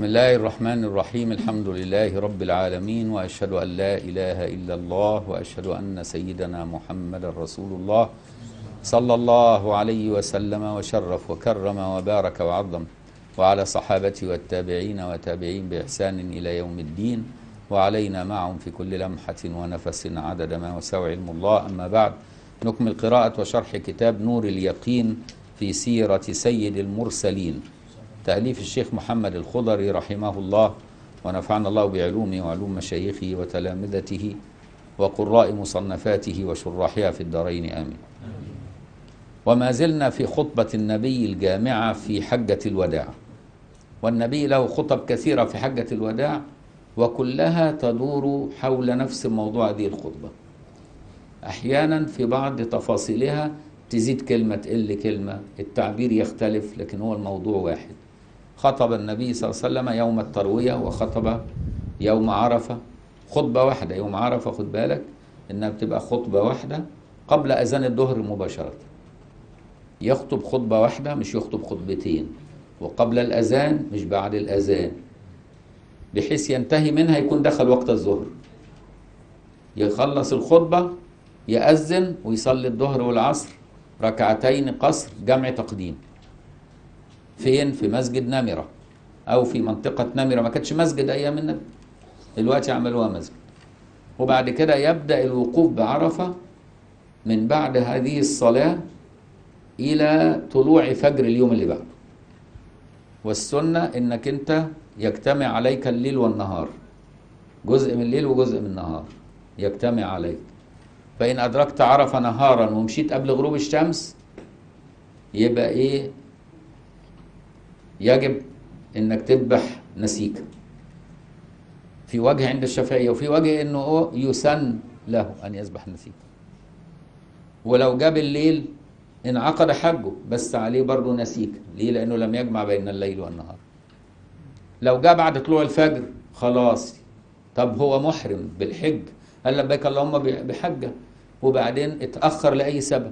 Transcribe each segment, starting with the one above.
الله الرحمن الرحيم الحمد لله رب العالمين واشهد ان لا اله الا الله واشهد ان سيدنا محمد رسول الله صلى الله عليه وسلم وشرف وكرم وبارك وعظم وعلى صحابته والتابعين وتابعين باحسان الى يوم الدين وعلينا معهم في كل لمحه ونفس عدد ما وسع علم الله اما بعد نكمل قراءه وشرح كتاب نور اليقين في سيره سيد المرسلين تأليف الشيخ محمد الخضري رحمه الله ونفعنا الله بعلومه وعلوم مشايخه وتلامذته وقراء مصنفاته وشراحها في الدارين آمين وما زلنا في خطبة النبي الجامعة في حجة الوداع والنبي له خطب كثيرة في حجة الوداع وكلها تدور حول نفس موضوع هذه الخطبة أحيانا في بعض تفاصيلها تزيد كلمة تقل كلمة التعبير يختلف لكن هو الموضوع واحد خطب النبي صلى الله عليه وسلم يوم التروية وخطب يوم عرفة خطبة واحدة يوم عرفة خد بالك إنها بتبقى خطبة واحدة قبل أذان الظهر مباشرة يخطب خطبة واحدة مش يخطب خطبتين وقبل الأذان مش بعد الأذان بحيث ينتهي منها يكون دخل وقت الظهر يخلص الخطبة يأذن ويصلي الظهر والعصر ركعتين قصر جمع تقديم فين في مسجد نمرة أو في منطقة نمرة ما كانتش مسجد أيام النبي دلوقتي عملوها مسجد وبعد كده يبدأ الوقوف بعرفة من بعد هذه الصلاة إلى طلوع فجر اليوم اللي بعده والسنة إنك أنت يجتمع عليك الليل والنهار جزء من الليل وجزء من النهار يجتمع عليك فإن أدركت عرفة نهارا ومشيت قبل غروب الشمس يبقى إيه يجب إنك تذبح نسيك في وجه عند الشافعية وفي وجه إنه يسن له أن يذبح نسيك ولو جاب الليل انعقد حجه بس عليه برضه نسيك ليه لأنه لم يجمع بين الليل والنهار لو جاء بعد طلوع الفجر خلاص طب هو محرم بالحج قال لبيك اللهم بحجه وبعدين اتأخر لأي سبب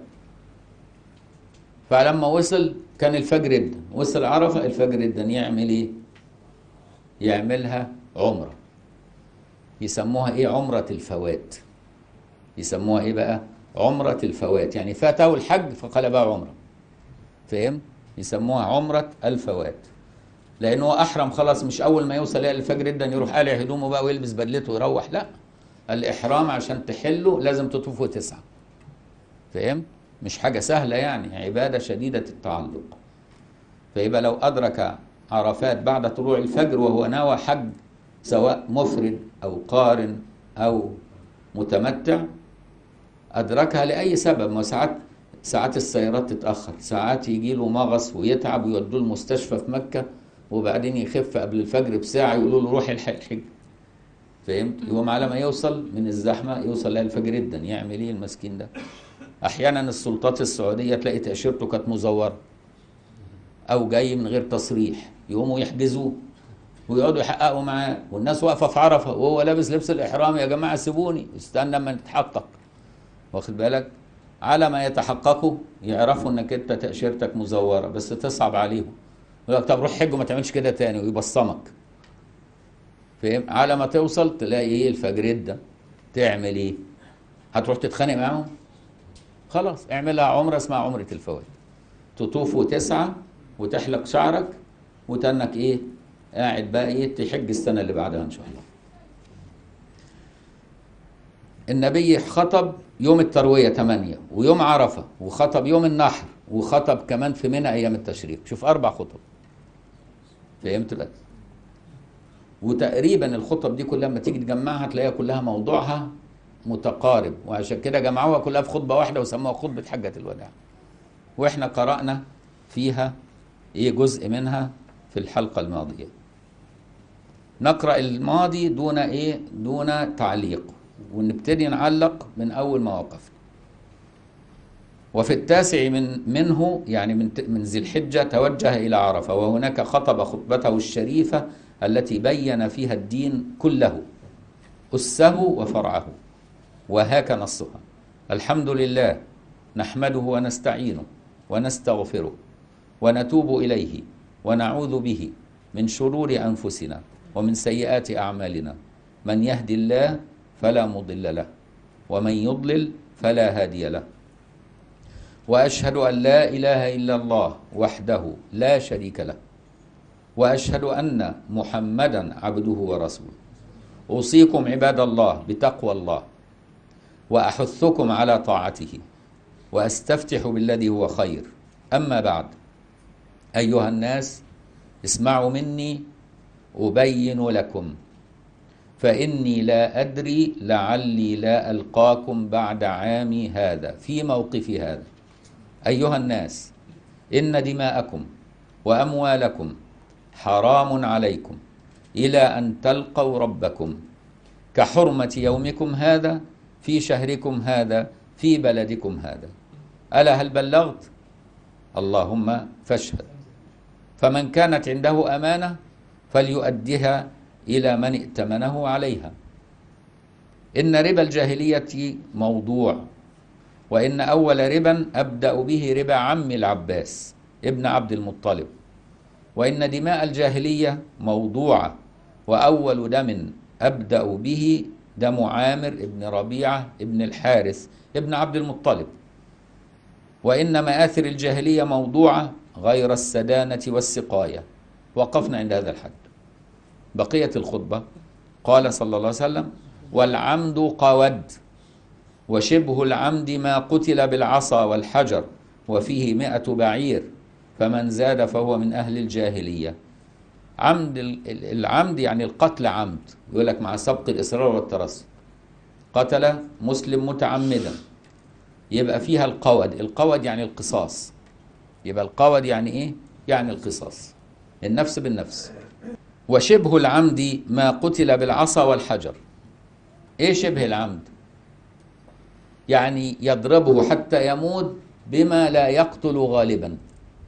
فلما وصل كان الفجر ادن وصل عرفة الفجر ادن يعمل ايه يعملها عمرة يسموها ايه عمرة الفوات يسموها ايه بقى عمرة الفوات يعني فاته الحج فقلبها عمرة فهم يسموها عمرة الفوات لانه احرم خلاص مش اول ما يوصل الفجر ادن يروح قالع هدومه بقى ويلبس بدلته ويروح لا الإحرام عشان تحله لازم تطوفه تسعة فهم؟ مش حاجة سهلة يعني عبادة شديدة التعلق فيبقى لو أدرك عرفات بعد طلوع الفجر وهو ناوى حج سواء مفرد أو قارن أو متمتع أدركها لأي سبب ما ساعات ساعات السيارات تتأخر ساعات يجي له مغص ويتعب ويودوه المستشفى في مكة وبعدين يخف قبل الفجر بساعة يقولوا له روح الحق الحج فهمت يقوم على ما يوصل من الزحمه يوصل لها الفجر جدا يعمل ايه المسكين ده احيانا السلطات السعوديه تلاقي تاشيرته كانت مزوره او جاي من غير تصريح يقوموا يحجزوه ويقعدوا يحققوا معاه والناس واقفه في عرفه وهو لابس لبس الاحرام يا جماعه سيبوني استنى اما نتحقق واخد بالك على ما يتحققوا يعرفوا انك انت تاشيرتك مزوره بس تصعب عليهم يقول لك طب روح حج وما تعملش كده تاني ويبصمك فاهم على ما توصل تلاقي ايه الفجر ده تعمل ايه هتروح تتخانق معاهم خلاص اعملها عمره اسمها عمره الفوات تطوف وتسعى وتحلق شعرك وتنك ايه قاعد بقى ايه تحج السنه اللي بعدها ان شاء الله النبي خطب يوم التروية 8 ويوم عرفة وخطب يوم النحر وخطب كمان في منى أيام التشريق شوف أربع خطب فهمت بقى وتقريبا الخطب دي كلها لما تيجي تجمعها تلاقيها كلها موضوعها متقارب وعشان كده جمعوها كلها في خطبه واحده وسموها خطبه حجه الوداع واحنا قرانا فيها ايه جزء منها في الحلقه الماضيه نقرا الماضي دون ايه دون تعليق ونبتدي نعلق من اول ما وقفنا وفي التاسع من منه يعني من من ذي الحجه توجه الى عرفه وهناك خطب خطبته الشريفه التي بين فيها الدين كله أسه وفرعه وهاك نصها الحمد لله نحمده ونستعينه ونستغفره ونتوب إليه ونعوذ به من شرور أنفسنا ومن سيئات أعمالنا من يهدي الله فلا مضل له ومن يضلل فلا هادي له واشهد ان لا اله الا الله وحده لا شريك له واشهد ان محمدا عبده ورسوله اوصيكم عباد الله بتقوى الله واحثكم على طاعته واستفتح بالذي هو خير اما بعد ايها الناس اسمعوا مني ابين لكم فاني لا ادري لعلي لا القاكم بعد عامي هذا في موقفي هذا ايها الناس ان دماءكم واموالكم حرام عليكم الى ان تلقوا ربكم كحرمه يومكم هذا في شهركم هذا في بلدكم هذا الا هل بلغت اللهم فاشهد فمن كانت عنده امانه فليؤدها الى من ائتمنه عليها ان ربا الجاهليه موضوع وان اول ربا ابدا به ربا عم العباس ابن عبد المطلب وان دماء الجاهليه موضوعه واول دم ابدا به دم عامر ابن ربيعه ابن الحارث ابن عبد المطلب وان ماثر الجاهليه موضوعه غير السدانه والسقايه وقفنا عند هذا الحد بقيه الخطبه قال صلى الله عليه وسلم والعمد قود وشبه العمد ما قتل بالعصا والحجر وفيه مئة بعير فمن زاد فهو من أهل الجاهلية عمد العمد يعني القتل عمد يقول لك مع سبق الإصرار والترصد قتل مسلم متعمدا يبقى فيها القود القود يعني القصاص يبقى القود يعني ايه يعني القصاص النفس بالنفس وشبه العمد ما قتل بالعصا والحجر ايه شبه العمد يعني يضربه حتى يموت بما لا يقتل غالبا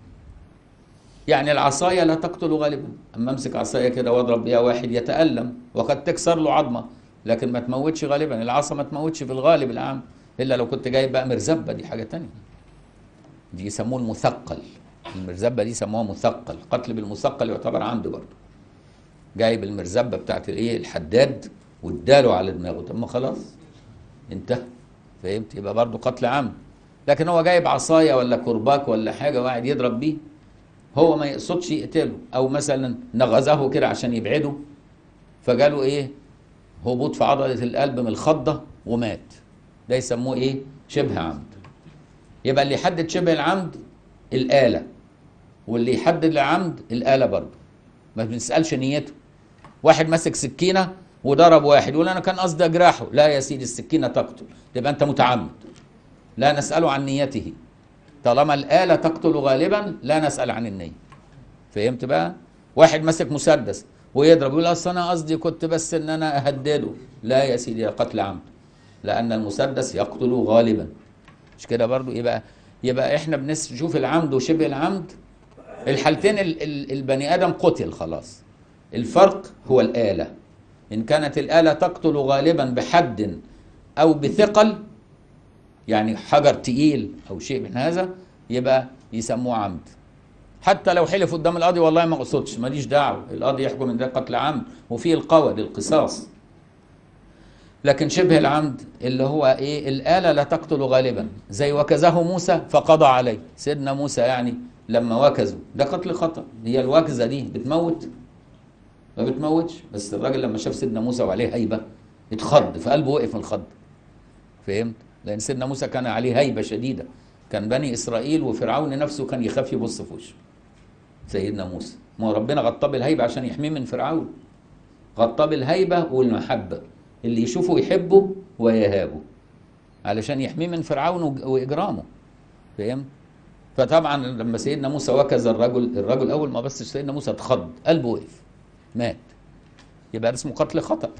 يعني العصاية لا تقتل غالبا أما أمسك عصاية كده وأضرب بها واحد يتألم وقد تكسر له عظمة لكن ما تموتش غالبا العصا ما تموتش في الغالب العام إلا لو كنت جايب بقى مرزبة دي حاجة تانية دي يسموه المثقل المرزبة دي يسموها مثقل قتل بالمثقل يعتبر عنده برضه جايب المرزبة بتاعت الايه الحداد واداله على دماغه طب ما خلاص انتهى فهمت يبقى برضه قتل عمد لكن هو جايب عصايه ولا كرباك ولا حاجه وقاعد يضرب بيه هو ما يقصدش يقتله او مثلا نغزه كده عشان يبعده فجاله ايه هبوط في عضله القلب من الخضه ومات ده يسموه ايه شبه عمد يبقى اللي يحدد شبه العمد الاله واللي يحدد العمد الاله برضه ما بنسالش نيته واحد ماسك سكينه وضرب واحد يقول انا كان قصدي اجرحه لا يا سيدي السكينه تقتل تبقى انت متعمد لا نساله عن نيته طالما الاله تقتل غالبا لا نسال عن النيه فهمت بقى واحد ماسك مسدس ويضرب يقول اصل انا قصدي كنت بس ان انا اهدده لا يا سيدي قتل عمد لان المسدس يقتل غالبا مش كده برضو يبقى يبقى احنا بنشوف العمد وشبه العمد الحالتين ال ال البني ادم قتل خلاص الفرق هو الاله ان كانت الاله تقتل غالبا بحد او بثقل يعني حجر تقيل او شيء من هذا يبقى يسموه عمد حتى لو حلف قدام القاضي والله ما اقصدش ماليش دعوه القاضي يحكم ان ده قتل عمد وفيه القود القصاص لكن شبه العمد اللي هو ايه الاله لا تقتل غالبا زي وكزه موسى فقضى عليه سيدنا موسى يعني لما وكزه ده قتل خطا هي الوكزه دي بتموت ما بتموتش بس الراجل لما شاف سيدنا موسى وعليه هيبه اتخض في قلبه وقف من الخض فهمت لان سيدنا موسى كان عليه هيبه شديده كان بني اسرائيل وفرعون نفسه كان يخاف يبص في وشه سيدنا موسى ما هو ربنا غطاه بالهيبه عشان يحميه من فرعون غطاه بالهيبه والمحبه اللي يشوفه يحبه ويهابه علشان يحميه من فرعون واجرامه فهمت فطبعا لما سيدنا موسى وكز الرجل الرجل اول ما بص سيدنا موسى اتخض قلبه وقف مات يبقى اسمه قتل خطأ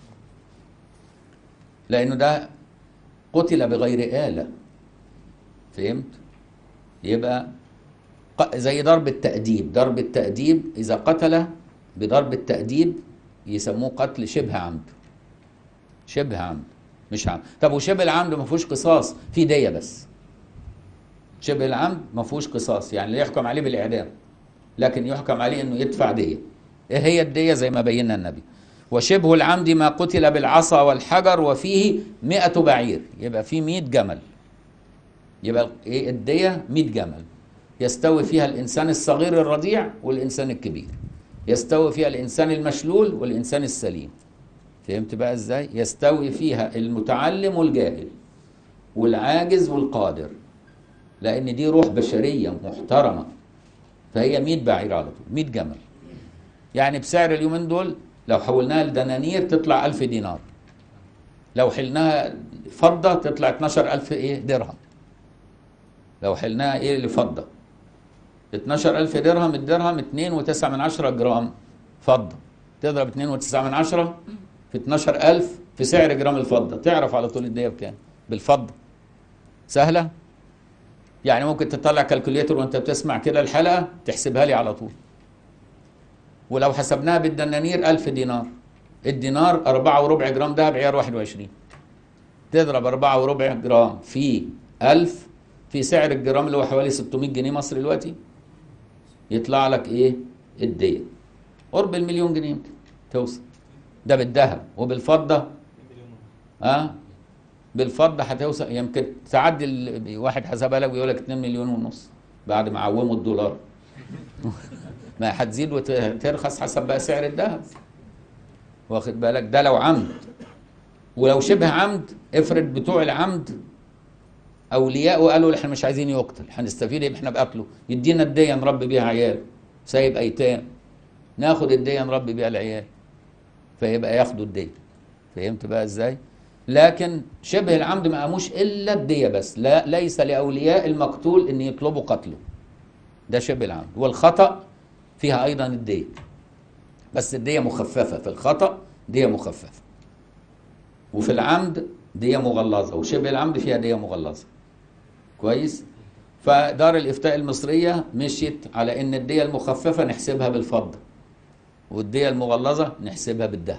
لأنه ده قتل بغير آلة فهمت؟ يبقى زي ضرب التأديب ضرب التأديب إذا قتل بضرب التأديب يسموه قتل شبه عمد شبه عمد مش عمد طب وشبه العمد ما فيهوش قصاص في دية بس شبه العمد ما فيهوش قصاص يعني لا يحكم عليه بالإعدام لكن يحكم عليه إنه يدفع دية ايه هي الدية زي ما بينا النبي وشبه العمد ما قتل بالعصا والحجر وفيه مئة بعير يبقى فيه مئة جمل يبقى ايه الدية مئة جمل يستوي فيها الإنسان الصغير الرضيع والإنسان الكبير يستوي فيها الإنسان المشلول والإنسان السليم فهمت بقى ازاي يستوي فيها المتعلم والجاهل والعاجز والقادر لأن دي روح بشرية محترمة فهي 100 بعير على طول 100 جمل يعني بسعر اليومين دول لو حولناها لدنانير تطلع 1000 دينار لو حلناها فضة تطلع 12000 ايه درهم لو حلناها ايه لفضة 12000 درهم الدرهم 2.9 من عشرة جرام فضة تضرب 2.9 من عشرة في 12000 في سعر جرام الفضة تعرف على طول الدية بكام بالفضة سهلة يعني ممكن تطلع كالكوليتر وانت بتسمع كده الحلقة تحسبها لي على طول ولو حسبناها بالدنانير ألف دينار الدينار أربعة وربع جرام دهب عيار واحد وعشرين تضرب أربعة وربع جرام في ألف في سعر الجرام اللي هو حوالي 600 جنيه مصري دلوقتي يطلع لك إيه الدية قرب المليون جنيه يمكن توصل ده بالذهب وبالفضة اه بالفضة هتوصل يمكن تعدي ال- واحد حسبها لك بيقول لك 2 مليون ونص بعد ما عوموا الدولار ما هتزيد وترخص حسب بقى سعر الذهب واخد بالك ده لو عمد ولو شبه عمد افرض بتوع العمد اولياء قالوا احنا مش عايزين يقتل هنستفيد يبقى احنا بقتله يدينا الديه نربي بيها عيال سايب ايتام ناخد الديه نربي بيها العيال فيبقى ياخدوا الديه فهمت بقى ازاي لكن شبه العمد ما قاموش الا الديه بس لا ليس لاولياء المقتول ان يطلبوا قتله ده شبه العمد والخطا فيها ايضا الديه بس الديه مخففه في الخطا ديه مخففه وفي العمد ديه مغلظه وشبه العمد فيها ديه مغلظه كويس فدار الافتاء المصريه مشيت على ان الديه المخففه نحسبها بالفضه والديه المغلظه نحسبها بالذهب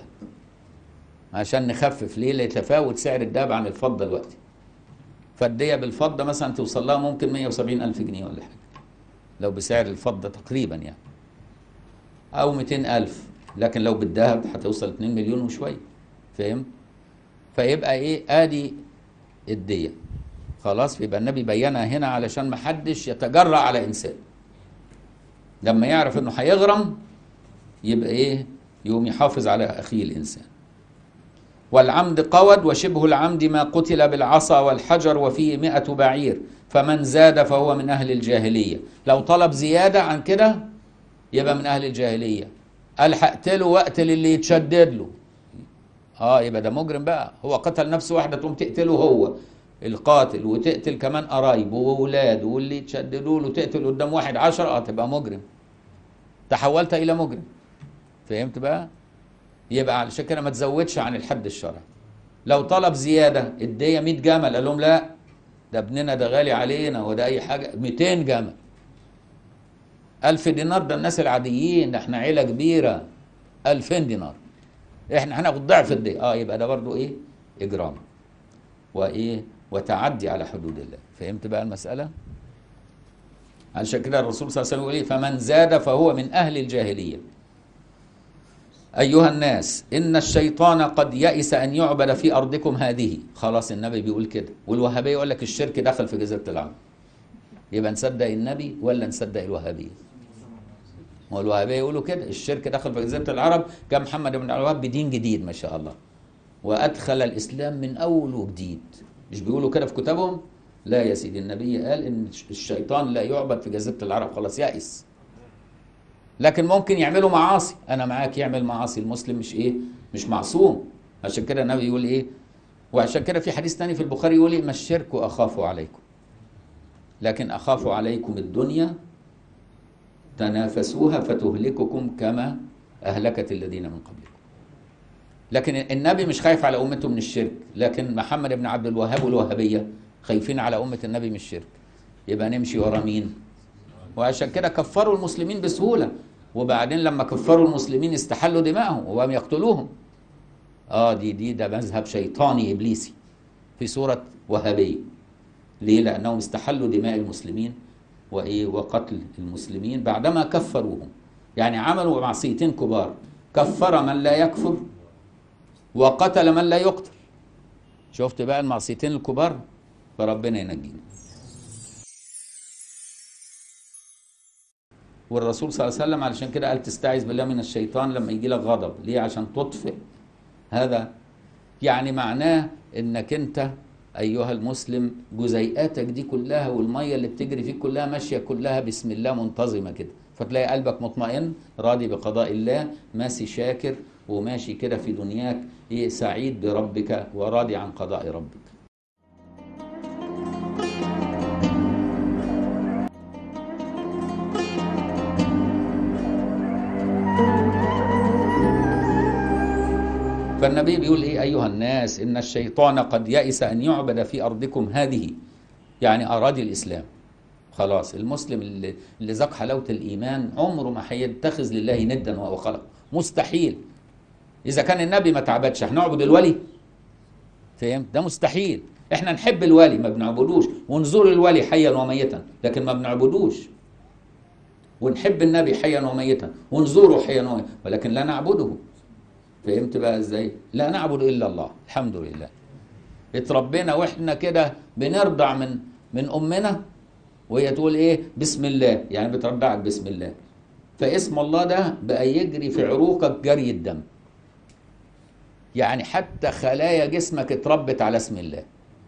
عشان نخفف ليه ليتفاوت سعر الذهب عن الفضه دلوقتي فالديه بالفضه مثلا توصل لها ممكن 170 الف جنيه ولا حاجه لو بسعر الفضه تقريبا يعني او 200 الف لكن لو بالذهب هتوصل 2 مليون وشويه فاهم فيبقى ايه ادي الديه خلاص يبقى النبي بينها هنا علشان ما حدش يتجرأ على انسان لما يعرف انه هيغرم يبقى ايه يقوم يحافظ على اخيه الانسان والعمد قود وشبه العمد ما قتل بالعصا والحجر وفيه مئة بعير فمن زاد فهو من أهل الجاهلية لو طلب زيادة عن كده يبقى من أهل الجاهلية قال هقتله واقتل اللي يتشدد له اه يبقى ده مجرم بقى هو قتل نفسه واحدة تقوم تقتله هو القاتل وتقتل كمان قرايبه وولاده واللي يتشددوا له تقتل قدام واحد عشر اه تبقى مجرم تحولت إلى مجرم فهمت بقى يبقى علشان كده ما تزودش عن الحد الشرعي لو طلب زياده الديه 100 جمل قال لهم لا ده ابننا ده غالي علينا وده اي حاجه 200 جمل 1000 دينار ده الناس العاديين ده احنا عيله كبيره 2000 دينار احنا هناخد ضعف الديه اه يبقى ده برضو ايه اجرام وايه وتعدي على حدود الله فهمت بقى المساله علشان كده الرسول صلى الله عليه وسلم يقول ايه فمن زاد فهو من اهل الجاهليه أيها الناس إن الشيطان قد يئس أن يعبد في أرضكم هذه خلاص النبي بيقول كده والوهابية يقول لك الشرك دخل في جزيرة العرب يبقى نصدق النبي ولا نصدق الوهابية ما هو الوهابية يقولوا كده الشرك دخل في جزيرة العرب جاء محمد بن عبد الوهاب بدين جديد ما شاء الله وأدخل الإسلام من أول وجديد مش بيقولوا كده في كتابهم لا يا سيدي النبي قال إن الشيطان لا يعبد في جزيرة العرب خلاص يئس لكن ممكن يعملوا معاصي انا معاك يعمل معاصي المسلم مش ايه مش معصوم عشان كده النبي يقول ايه وعشان كده في حديث تاني في البخاري يقول ايه ما الشرك اخاف عليكم لكن اخاف عليكم الدنيا تنافسوها فتهلككم كما اهلكت الذين من قبلكم لكن النبي مش خايف على امته من الشرك لكن محمد بن عبد الوهاب والوهابيه خايفين على امه النبي من الشرك يبقى نمشي ورا مين وعشان كده كفروا المسلمين بسهولة وبعدين لما كفروا المسلمين استحلوا دماءهم وبقوا يقتلوهم اه دي دي ده مذهب شيطاني ابليسي في صورة وهابية ليه لانهم استحلوا دماء المسلمين وايه وقتل المسلمين بعدما كفروهم يعني عملوا معصيتين كبار كفر من لا يكفر وقتل من لا يقتل شفت بقى المعصيتين الكبار فربنا ينجينا والرسول صلى الله عليه وسلم علشان كده قال تستعيذ بالله من الشيطان لما يجي لك غضب ليه عشان تطفئ هذا يعني معناه انك انت ايها المسلم جزيئاتك دي كلها والميه اللي بتجري فيك كلها ماشيه كلها بسم الله منتظمه كده فتلاقي قلبك مطمئن راضي بقضاء الله ماشي شاكر وماشي كده في دنياك ايه سعيد بربك وراضي عن قضاء ربك فالنبي بيقول ايه ايها الناس ان الشيطان قد يئس ان يعبد في ارضكم هذه يعني اراضي الاسلام خلاص المسلم اللي, اللي ذاق حلاوه الايمان عمره ما هيتخذ لله ندا وهو خلق مستحيل اذا كان النبي ما تعبدش هنعبد الولي فهمت ده مستحيل احنا نحب الولي ما بنعبدوش ونزور الولي حيا وميتا لكن ما بنعبدوش ونحب النبي حيا وميتا ونزوره حيا وميتا ولكن لا نعبده فهمت بقى ازاي لا نعبد الا الله الحمد لله اتربينا واحنا كده بنرضع من من امنا وهي تقول ايه بسم الله يعني بترضعك بسم الله فاسم الله ده بقى يجري في عروقك جري الدم يعني حتى خلايا جسمك اتربت على اسم الله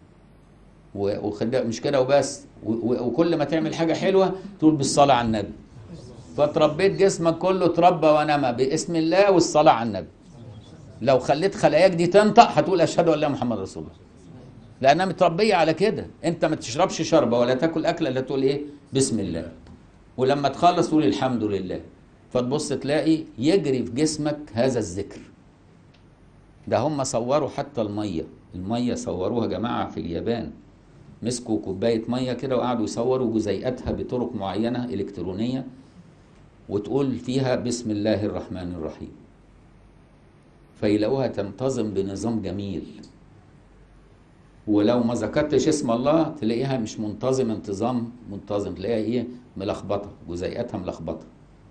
مش كده وبس وكل ما تعمل حاجه حلوه تقول بالصلاه على النبي فتربيت جسمك كله اتربى ونمى باسم الله والصلاه على النبي لو خليت خلاياك دي تنطق هتقول اشهد ان لا محمد رسول الله لانها متربيه على كده انت ما تشربش شربه ولا تاكل اكله الا تقول ايه بسم الله ولما تخلص تقول الحمد لله فتبص تلاقي يجري في جسمك هذا الذكر ده هم صوروا حتى الميه الميه صوروها جماعه في اليابان مسكوا كوبايه ميه كده وقعدوا يصوروا جزيئاتها بطرق معينه الكترونيه وتقول فيها بسم الله الرحمن الرحيم فيلاقوها تنتظم بنظام جميل ولو ما ذكرتش اسم الله تلاقيها مش منتظم انتظام منتظم تلاقيها ايه ملخبطه جزيئاتها ملخبطه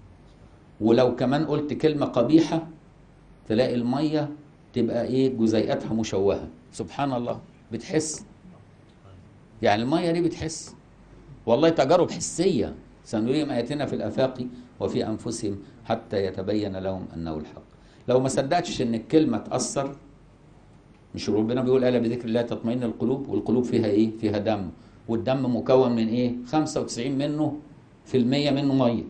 ولو كمان قلت كلمه قبيحه تلاقي الميه تبقى ايه جزيئاتها مشوهه سبحان الله بتحس يعني الميه دي بتحس والله تجارب حسيه سنريهم اياتنا في الافاق وفي انفسهم حتى يتبين لهم انه الحق لو ما صدقتش ان الكلمه تاثر مش ربنا بيقول الا بذكر الله تطمئن القلوب والقلوب فيها ايه فيها دم والدم مكون من ايه 95 منه في المية منه ميه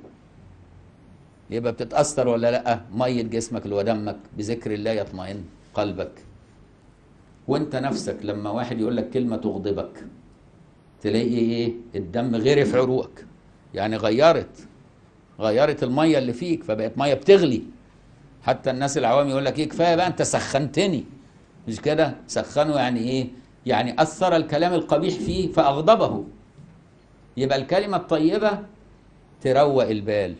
يبقى بتتاثر ولا لا ميه جسمك اللي هو دمك بذكر الله يطمئن قلبك وانت نفسك لما واحد يقول لك كلمه تغضبك تلاقي ايه الدم غير في عروقك يعني غيرت غيرت الميه اللي فيك فبقت ميه بتغلي حتى الناس العوام يقول لك ايه كفايه بقى انت سخنتني مش كده سخنه يعني ايه يعني اثر الكلام القبيح فيه فاغضبه يبقى الكلمه الطيبه تروق البال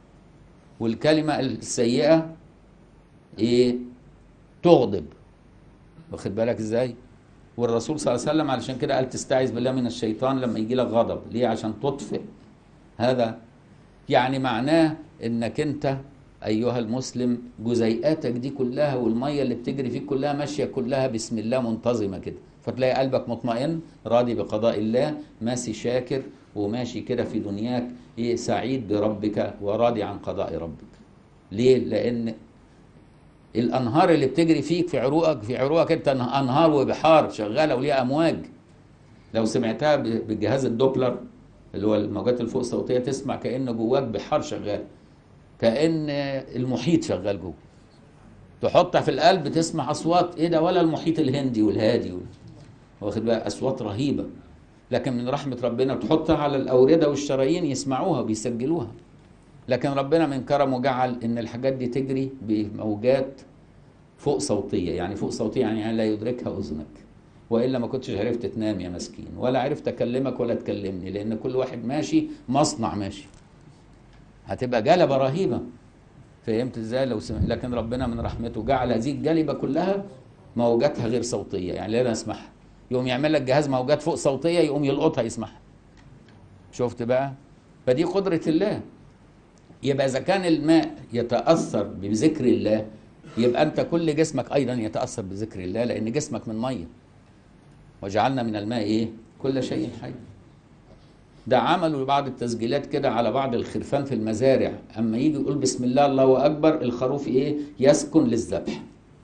والكلمه السيئه ايه تغضب واخد بالك ازاي والرسول صلى الله عليه وسلم علشان كده قال تستعيذ بالله من الشيطان لما يجي لك غضب ليه عشان تطفئ هذا يعني معناه انك انت ايها المسلم جزيئاتك دي كلها والميه اللي بتجري فيك كلها ماشيه كلها بسم الله منتظمه كده فتلاقي قلبك مطمئن راضي بقضاء الله ماشي شاكر وماشي كده في دنياك ايه سعيد بربك وراضي عن قضاء ربك ليه لان الانهار اللي بتجري فيك في عروقك في عروقك انت انهار وبحار شغاله وليها امواج لو سمعتها بالجهاز الدوبلر اللي هو الموجات الفوق الصوتيه تسمع كان جواك بحار شغال كان المحيط شغال جوه تحطها في القلب تسمع اصوات ايه ده ولا المحيط الهندي والهادي واخد بقى اصوات رهيبه لكن من رحمه ربنا تحطها على الاورده والشرايين يسمعوها وبيسجلوها لكن ربنا من كرمه جعل ان الحاجات دي تجري بموجات فوق صوتيه يعني فوق صوتيه يعني لا يدركها اذنك والا ما كنتش عرفت تنام يا مسكين ولا عرفت اكلمك ولا تكلمني لان كل واحد ماشي مصنع ماشي هتبقى جلبه رهيبه فهمت ازاي لو سمع لكن ربنا من رحمته جعل هذه الجلبه كلها موجاتها غير صوتيه يعني لا نسمعها يقوم يعمل لك جهاز موجات فوق صوتيه يقوم يلقطها يسمعها شفت بقى فدي قدره الله يبقى اذا كان الماء يتاثر بذكر الله يبقى انت كل جسمك ايضا يتاثر بذكر الله لان جسمك من ميه وجعلنا من الماء ايه كل شيء حي ده عملوا بعض التسجيلات كده على بعض الخرفان في المزارع اما يجي يقول بسم الله الله اكبر الخروف ايه يسكن للذبح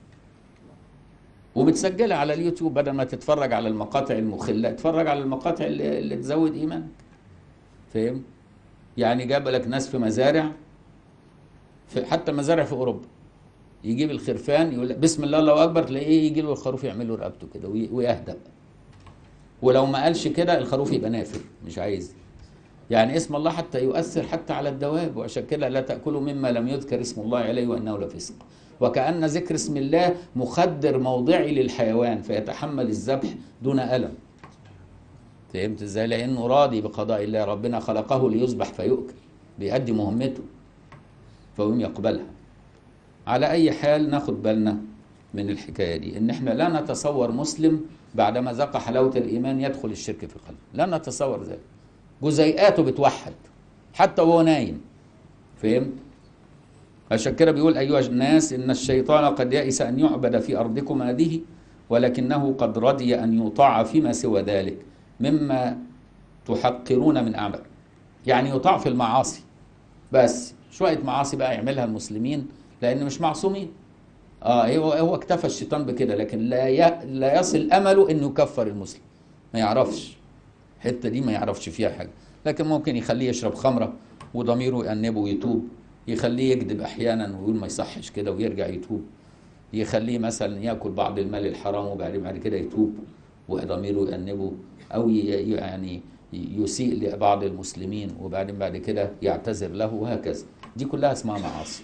وبتسجلها على اليوتيوب بدل ما تتفرج على المقاطع المخله اتفرج على المقاطع اللي, اللي تزود ايمانك فاهم يعني جاب لك ناس في مزارع في حتى مزارع في اوروبا يجيب الخرفان يقول لك بسم الله الله اكبر تلاقيه يجي له الخروف يعمل له رقبته كده وي- ويهدأ ولو ما قالش كده الخروف يبقى نافر مش عايز يعني اسم الله حتى يؤثر حتى على الدواب وعشان كده لا تأكلوا مما لم يذكر اسم الله عليه وأنه لفسق وكأن ذكر اسم الله مخدر موضعي للحيوان فيتحمل الذبح دون ألم فهمت ازاي لأنه راضي بقضاء الله ربنا خلقه ليذبح فيؤكل بيأدي مهمته فهم يقبلها على أي حال ناخد بالنا من الحكاية دي إن إحنا لا نتصور مسلم بعدما ذاق حلاوة الإيمان يدخل الشرك في قلبه لا نتصور ذلك جزيئاته بتوحد حتى وهو نايم فهمت عشان كده بيقول أيها الناس إن الشيطان قد يئس أن يعبد في أرضكم هذه ولكنه قد رضي أن يطاع فيما سوى ذلك مما تحقرون من أعمال يعني يطاع في المعاصي بس شوية معاصي بقى يعملها المسلمين لأن مش معصومين اه هو هو اكتفى الشيطان بكده لكن لا ي... لا يصل امله انه يكفر المسلم ما يعرفش الحته دي ما يعرفش فيها حاجه لكن ممكن يخليه يشرب خمره وضميره يأنبه ويتوب يخليه يكذب احيانا ويقول ما يصحش كده ويرجع يتوب يخليه مثلا ياكل بعض المال الحرام وبعدين بعد كده يتوب وضميره يأنبه او ي... يعني يسيء لبعض المسلمين وبعدين بعد كده يعتذر له وهكذا دي كلها اسمها معاصي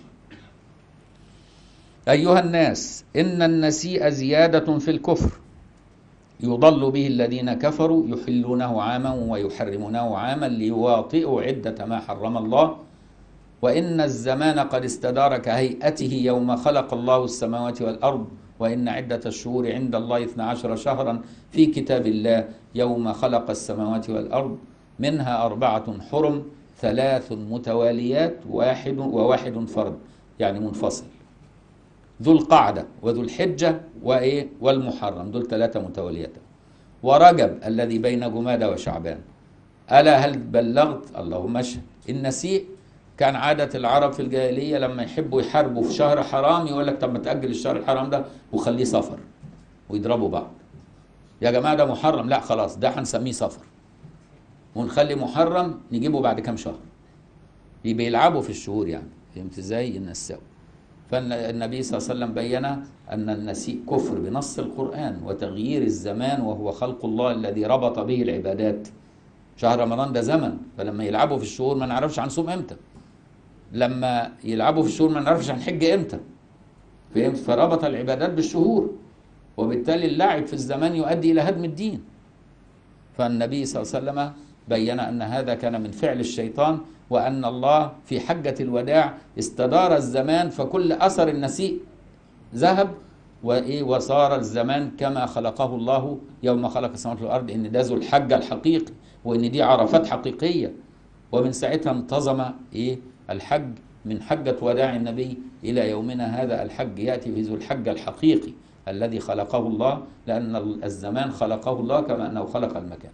أيها الناس إن النسيء زيادة في الكفر يضل به الذين كفروا يحلونه عاما ويحرمونه عاما ليواطئوا عدة ما حرم الله وإن الزمان قد استدار كهيئته يوم خلق الله السماوات والأرض وإن عدة الشهور عند الله اثنا عشر شهرا في كتاب الله يوم خلق السماوات والأرض منها أربعة حرم ثلاث متواليات واحد وواحد فرد يعني منفصل ذو القعدة وذو الحجة وإيه والمحرم دول ثلاثة متواليات ورجب الذي بين جمادى وشعبان ألا هل بلغت اللهم اشهد النسيء كان عادة العرب في الجاهلية لما يحبوا يحاربوا في شهر حرام يقول لك طب ما تأجل الشهر الحرام ده وخليه سفر ويضربوا بعض يا جماعة ده محرم لا خلاص ده هنسميه سفر ونخلي محرم نجيبه بعد كام شهر يبقى يلعبوا في الشهور يعني فهمت ازاي النساء فالنبي صلى الله عليه وسلم بين أن النسيء كفر بنص القرآن وتغيير الزمان وهو خلق الله الذي ربط به العبادات شهر رمضان ده زمن فلما يلعبوا في الشهور ما نعرفش هنصوم امتى لما يلعبوا في الشهور ما نعرفش هنحج امتى فهمت فربط العبادات بالشهور وبالتالي اللعب في الزمان يؤدي الى هدم الدين فالنبي صلى الله عليه وسلم بين ان هذا كان من فعل الشيطان وان الله في حجه الوداع استدار الزمان فكل اثر النسيء ذهب وايه وصار الزمان كما خلقه الله يوم خلق السماوات والارض ان ده ذو الحجه الحقيقي وان دي عرفات حقيقيه ومن ساعتها انتظم ايه الحج من حجه وداع النبي الى يومنا هذا الحج ياتي في ذو الحجه الحقيقي الذي خلقه الله لان الزمان خلقه الله كما انه خلق المكان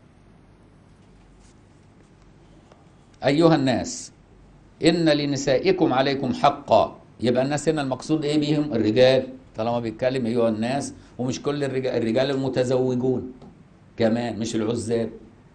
أيها الناس إن لنسائكم عليكم حقا يبقى الناس هنا المقصود إيه بيهم الرجال طالما بيتكلم أيها الناس ومش كل الرجال الرجال المتزوجون كمان مش العزاب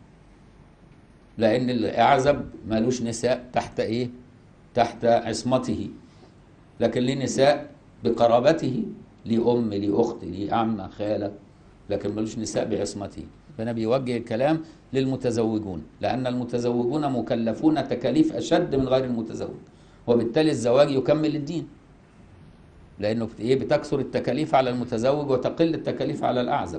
لأن الأعزب مالوش نساء تحت إيه تحت عصمته لكن ليه نساء بقرابته ليه أم ليه أخت ليه عمة خالة لكن ملوش نساء بعصمته فأنا بيوجه الكلام للمتزوجون لأن المتزوجون مكلفون تكاليف أشد من غير المتزوج وبالتالي الزواج يكمل الدين لأنه إيه بتكثر التكاليف على المتزوج وتقل التكاليف على الأعزب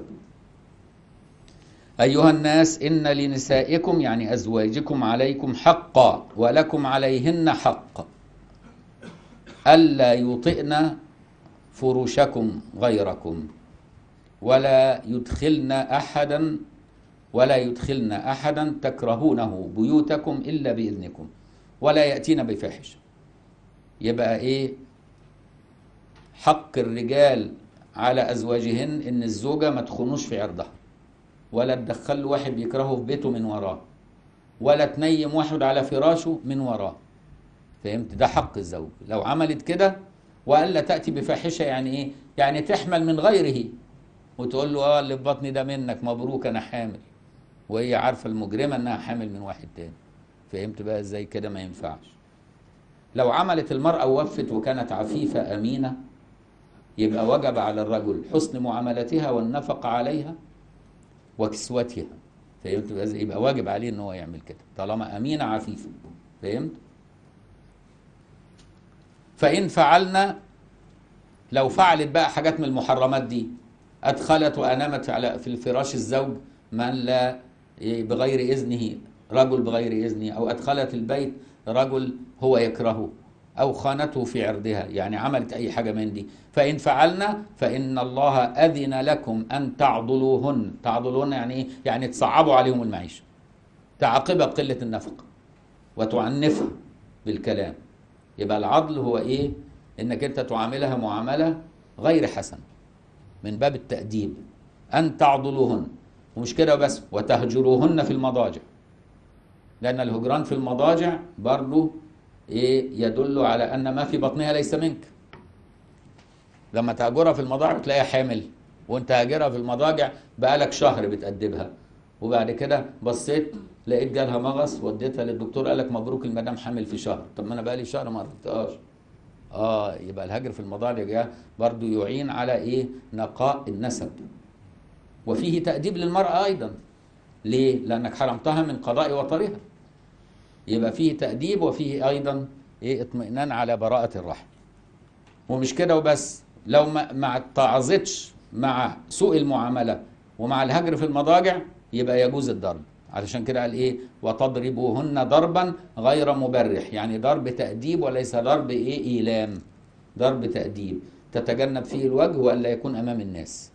أيها الناس إن لنسائكم يعني أزواجكم عليكم حقا ولكم عليهن حق ألا يطئن فروشكم غيركم ولا يدخلن أحدا ولا يدخلن أحدا تكرهونه بيوتكم إلا بإذنكم ولا يأتين بفاحشة يبقى إيه حق الرجال على أزواجهن إن الزوجة ما تخونوش في عرضها ولا تدخل واحد بيكرهه في بيته من وراه ولا تنيم واحد على فراشه من وراه فهمت ده حق الزوج لو عملت كده والا تاتي بفاحشه يعني ايه يعني تحمل من غيره وتقول له اه اللي في بطني ده منك مبروك انا حامل وهي عارفه المجرمه انها حامل من واحد تاني فهمت بقى ازاي كده ما ينفعش لو عملت المراه ووفت وكانت عفيفه امينه يبقى وجب على الرجل حسن معاملتها والنفقه عليها وكسوتها فهمت بقى ازاي يبقى واجب عليه ان هو يعمل كده طالما امينه عفيفه فهمت فإن فعلنا لو فعلت بقى حاجات من المحرمات دي أدخلت وأنامت على في الفراش الزوج من لا بغير إذنه رجل بغير إذنه أو أدخلت البيت رجل هو يكرهه أو خانته في عرضها يعني عملت أي حاجة من دي فإن فعلنا فإن الله أذن لكم أن تعضلوهن تعضلوهن يعني إيه؟ يعني تصعبوا عليهم المعيشة تعاقبها بقلة النفقة وتعنفها بالكلام يبقى العضل هو ايه انك انت تعاملها معامله غير حسنه من باب التاديب ان تعضلوهن ومش كده بس وتهجروهن في المضاجع لان الهجران في المضاجع برضو ايه يدل على ان ما في بطنها ليس منك لما تهجرها في المضاجع تلاقيها حامل وانت هاجرها في المضاجع بقالك شهر بتأدبها وبعد كده بصيت لقيت جالها مغص وديتها للدكتور قال لك مبروك المدام حامل في شهر طب ما انا بقالي شهر ما عرفتهاش اه يبقى الهجر في المضاجع ده برضو يعين على ايه نقاء النسب وفيه تأديب للمرأة ايضا ليه لانك حرمتها من قضاء وطرها يبقى فيه تأديب وفيه ايضا ايه اطمئنان على براءة الرحم ومش كده وبس لو ما ما اتعظتش مع سوء المعاملة ومع الهجر في المضاجع يبقى يجوز الضرب علشان كده قال ايه وتضربوهن ضربا غير مبرح يعني ضرب تأديب وليس ضرب ايه ايلام ضرب تأديب تتجنب فيه الوجه والا يكون امام الناس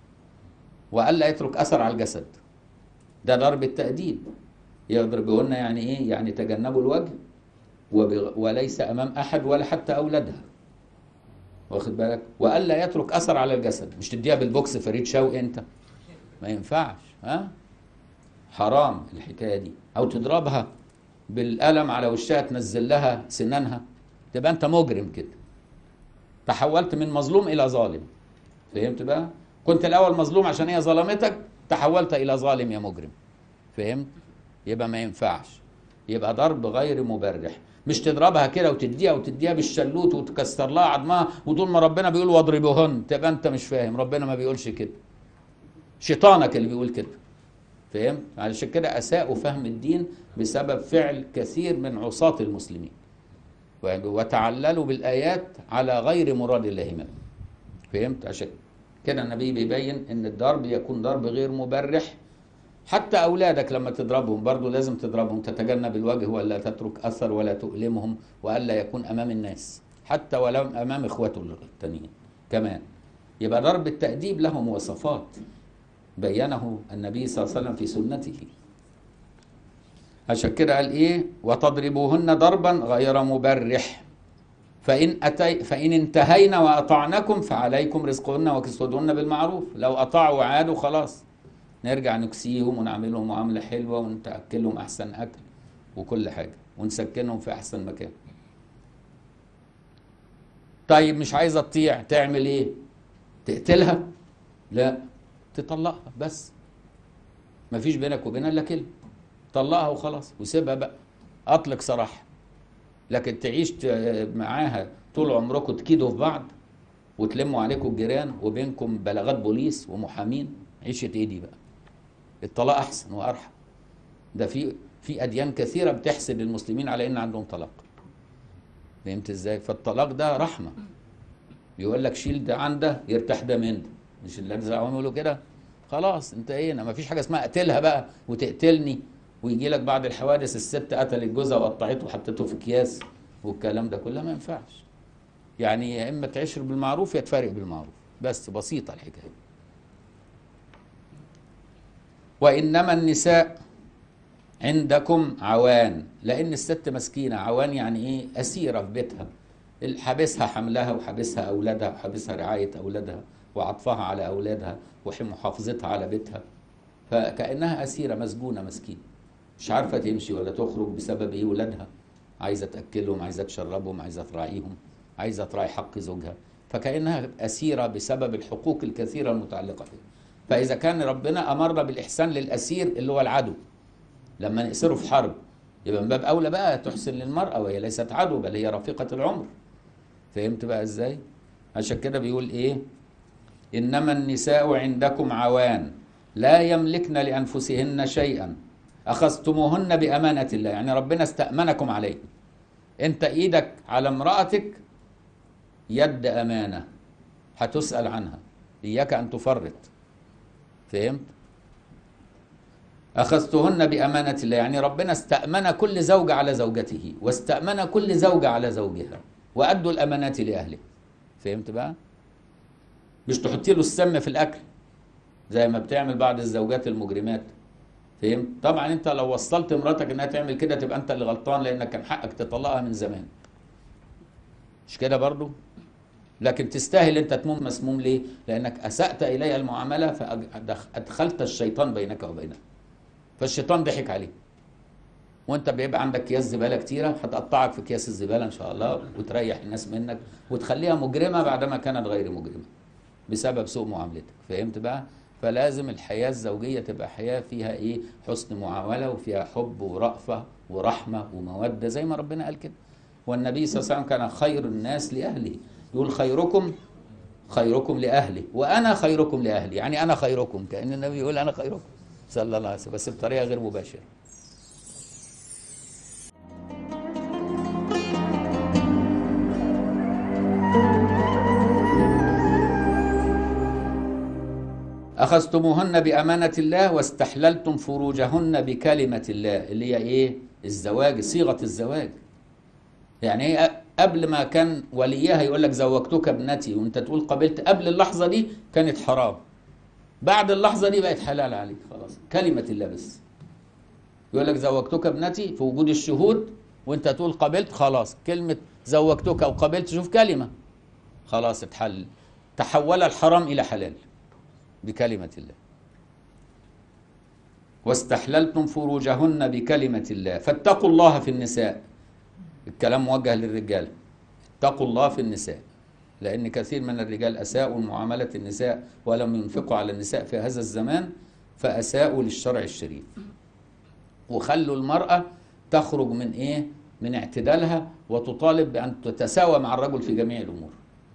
والا يترك اثر على الجسد ده ضرب التأديب يضربهن يعني ايه يعني تجنبوا الوجه وبغ... وليس امام احد ولا حتى اولادها واخد بالك والا يترك اثر على الجسد مش تديها بالبوكس فريد شوقي انت ما ينفعش ها حرام الحكايه دي او تضربها بالقلم على وشها تنزل لها سنانها تبقى انت مجرم كده تحولت من مظلوم الى ظالم فهمت بقى كنت الاول مظلوم عشان هي ظلمتك تحولت الى ظالم يا مجرم فهمت يبقى ما ينفعش يبقى ضرب غير مبرح مش تضربها كده وتديها وتديها بالشلوت وتكسر لها عظمها وطول ما ربنا بيقول واضربوهن تبقى انت مش فاهم ربنا ما بيقولش كده شيطانك اللي بيقول كده فهمت علشان كده اساءوا فهم الدين بسبب فعل كثير من عصاة المسلمين وتعللوا بالايات على غير مراد الله منهم فهمت عشان كده النبي بيبين ان الضرب يكون ضرب غير مبرح حتى اولادك لما تضربهم برضو لازم تضربهم تتجنب الوجه ولا تترك اثر ولا تؤلمهم والا يكون امام الناس حتى ولو امام اخوته التانيين كمان يبقى ضرب التاديب له مواصفات بينه النبي صلى الله عليه وسلم في سنته عشان كده قال ايه وتضربوهن ضربا غير مبرح فإن أتي فإن انتهينا وأطعنكم فعليكم رزقهن وكسوتهن بالمعروف لو أطاعوا وعادوا خلاص نرجع نكسيهم ونعملهم معاملة حلوة ونتأكلهم أحسن أكل وكل حاجة ونسكنهم في أحسن مكان طيب مش عايزة تطيع تعمل إيه تقتلها لا تطلقها بس مفيش بينك وبينها إلا كلمة طلقها وخلاص وسيبها بقى أطلق سراح لكن تعيش معاها طول عمركم تكيدوا في بعض وتلموا عليكم الجيران وبينكم بلاغات بوليس ومحامين عيشة ايه دي بقى الطلاق احسن وارحم ده في في اديان كثيره بتحسد المسلمين على ان عندهم طلاق فهمت ازاي فالطلاق ده رحمه يقول لك شيل ده عن ده يرتاح ده من ده مش اللي زعلانين يقولوا كده خلاص انتهينا ما فيش حاجه اسمها اقتلها بقى وتقتلني ويجي لك بعد الحوادث الست قتلت جوزها وقطعته وحطته في اكياس والكلام ده كله ما ينفعش يعني يا اما تعشر بالمعروف يا تفارق بالمعروف بس بسيطه الحكايه وانما النساء عندكم عوان لان الست مسكينه عوان يعني ايه اسيره في بيتها حابسها حملها وحابسها اولادها وحابسها رعايه اولادها وعطفها على اولادها ومحافظتها على بيتها فكانها اسيره مسجونه مسكينه مش عارفه تمشي ولا تخرج بسبب ايه ولادها عايزه تاكلهم عايزه تشربهم عايزه تراعيهم عايزه تراعي حق زوجها فكانها اسيره بسبب الحقوق الكثيره المتعلقه بها فاذا كان ربنا امرنا بالاحسان للاسير اللي هو العدو لما نأسره في حرب يبقى من باب اولى بقى تحسن للمراه وهي ليست عدو بل هي رفيقه العمر فهمت بقى ازاي عشان كده بيقول ايه انما النساء عندكم عوان لا يملكن لانفسهن شيئا اخذتموهن بامانه الله يعني ربنا استامنكم عليه انت ايدك على امراتك يد امانه هتسال عنها اياك ان تفرط فهمت اخذتهن بامانه الله يعني ربنا استامن كل زوج على زوجته واستامن كل زوجه على زوجها وادوا الامانات لاهله فهمت بقى مش تحطي له السم في الاكل زي ما بتعمل بعض الزوجات المجرمات فهمت طبعا انت لو وصلت مراتك انها تعمل كده تبقى انت اللي غلطان لانك كان حقك تطلقها من زمان مش كده برضو لكن تستاهل انت تموم مسموم ليه لانك اسات اليها المعامله فادخلت الشيطان بينك وبينها فالشيطان ضحك عليه وانت بيبقى عندك اكياس زباله كتيره هتقطعك في اكياس الزباله ان شاء الله وتريح الناس منك وتخليها مجرمه بعدما كانت غير مجرمه بسبب سوء معاملتك فهمت بقى فلازم الحياه الزوجيه تبقى حياه فيها ايه حسن معامله وفيها حب ورأفه ورحمه وموده زي ما ربنا قال كده والنبي صلى الله عليه وسلم كان خير الناس لاهله يقول خيركم خيركم لاهله وانا خيركم لاهلي يعني انا خيركم كان النبي يقول انا خيركم صلى الله عليه وسلم بس بطريقه غير مباشره أخذتموهن بأمانة الله واستحللتم فروجهن بكلمة الله اللي هي إيه؟ الزواج صيغة الزواج يعني إيه قبل ما كان وليها يقول لك زوجتك ابنتي وأنت تقول قبلت قبل اللحظة دي كانت حرام بعد اللحظة دي بقت حلال عليك خلاص كلمة الله بس يقول لك زوجتك ابنتي في وجود الشهود وأنت تقول قبلت خلاص كلمة زوجتك أو قبلت شوف كلمة خلاص اتحل تحول الحرام إلى حلال بكلمة الله واستحللتم فروجهن بكلمة الله فاتقوا الله في النساء الكلام موجه للرجال اتقوا الله في النساء لأن كثير من الرجال أساءوا معاملة النساء ولم ينفقوا على النساء في هذا الزمان فأساءوا للشرع الشريف وخلوا المرأة تخرج من إيه؟ من اعتدالها وتطالب بأن تتساوى مع الرجل في جميع الأمور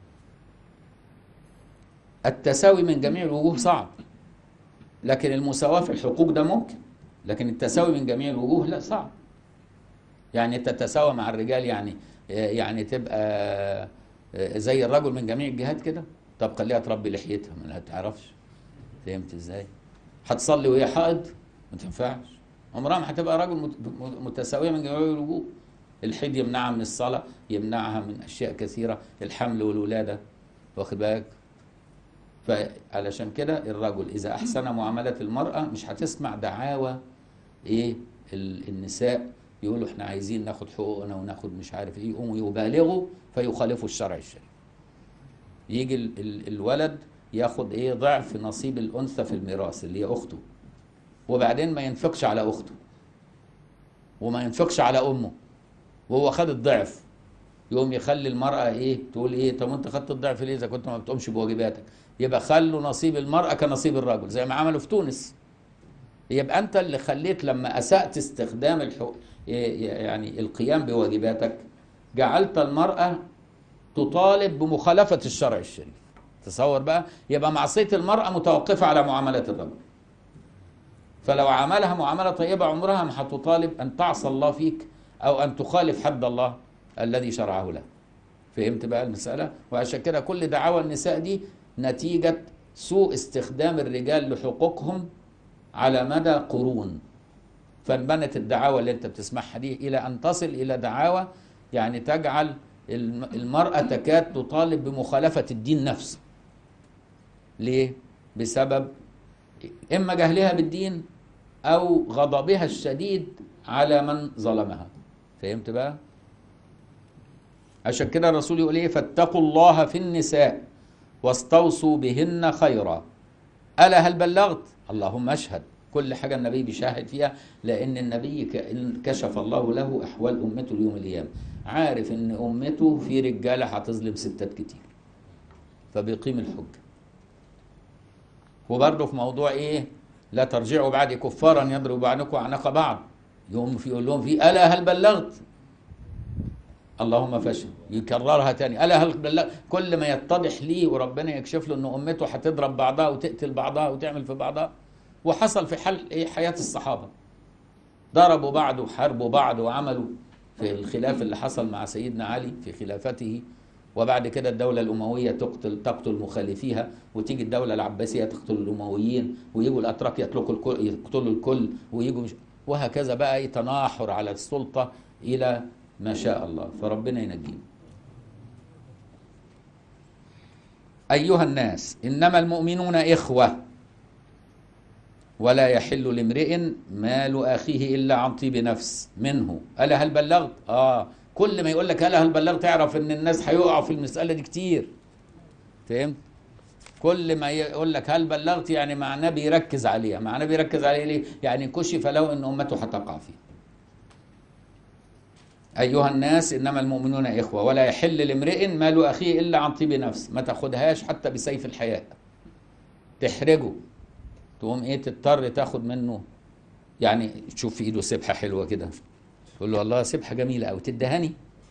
التساوي من جميع الوجوه صعب لكن المساواة في الحقوق ده ممكن لكن التساوي من جميع الوجوه لا صعب يعني تتساوى مع الرجال يعني يعني تبقى زي الرجل من جميع الجهات كده طب خليها تربي لحيتها ما تعرفش فهمت ازاي هتصلي وهي حائض ما تنفعش عمرها ما هتبقى راجل متساويه من جميع الوجوه الحيض يمنعها من الصلاه يمنعها من اشياء كثيره الحمل والولاده واخد بالك فعلشان كده الرجل اذا احسن معامله المراه مش هتسمع دعاوى ايه النساء يقولوا احنا عايزين ناخد حقوقنا وناخد مش عارف ايه يقوموا يبالغوا فيخالفوا الشرع الشريف يجي ال ال الولد ياخد ايه ضعف نصيب الانثى في الميراث اللي هي اخته وبعدين ما ينفقش على اخته وما ينفقش على امه وهو خد الضعف يقوم يخلي المرأة ايه تقول ايه طب انت خدت الضعف ليه اذا كنت ما بتقومش بواجباتك يبقى خلوا نصيب المرأة كنصيب الرجل زي ما عملوا في تونس يبقى انت اللي خليت لما اسأت استخدام الحق يعني القيام بواجباتك جعلت المرأة تطالب بمخالفة الشرع الشريف تصور بقى يبقى معصية المرأة متوقفة على معاملة الرجل فلو عملها معاملة طيبة عمرها ما هتطالب أن تعصى الله فيك أو أن تخالف حد الله الذي شرعه له فهمت بقى المسألة وعشان كده كل دعاوى النساء دي نتيجة سوء استخدام الرجال لحقوقهم على مدى قرون فانبنت الدعاوى اللي انت بتسمعها دي الى ان تصل الى دعاوى يعني تجعل المرأة تكاد تطالب بمخالفة الدين نفسه ليه؟ بسبب إما جهلها بالدين او غضبها الشديد على من ظلمها فهمت بقى عشان كده الرسول يقول ايه فاتقوا الله في النساء واستوصوا بهن خيرا الا هل بلغت اللهم اشهد كل حاجه النبي بيشاهد فيها لان النبي ك- كشف الله له احوال امته اليوم القيامه عارف ان امته في رجاله هتظلم ستات كتير فبيقيم الحجه وبرضه في موضوع ايه لا ترجعوا بعد كفارا يضرب بعضكم اعناق بعض يقوم في يقول لهم في الا هل بلغت اللهم فشل يكررها تاني الا هل بلغت كل ما يتضح ليه وربنا يكشف له ان امته هتضرب بعضها وتقتل بعضها وتعمل في بعضها وحصل في حل ايه حياه الصحابه ضربوا بعض وحاربوا بعض وعملوا في الخلاف اللي حصل مع سيدنا علي في خلافته وبعد كده الدولة الأموية تقتل تقتل مخالفيها وتيجي الدولة العباسية تقتل الأمويين ويجوا الأتراك يطلقوا الكل يقتلوا الكل ويجوا مش وهكذا بقى يتناحر على السلطة إلى ما شاء الله فربنا ينجينا أيها الناس إنما المؤمنون إخوة ولا يحل لامرئ مال أخيه إلا عن طيب نفس منه ألا هل بلغت؟ آه كل ما يقول لك ألا هل بلغت اعرف إن الناس هيقعوا في المسألة دي كتير فهمت؟ كل ما يقول لك هل بلغت يعني معناه بيركز عليها معناه بيركز عليها ليه؟ يعني كشف له إن أمته هتقع فيه أيها الناس إنما المؤمنون إخوة ولا يحل لامرئ مال أخيه إلا عن طيب نفس ما تاخدهاش حتى بسيف الحياء تحرجه تقوم إيه تضطر تاخد منه يعني تشوف في إيده سبحة حلوة كده تقول له والله سبحة جميلة أوي تدهني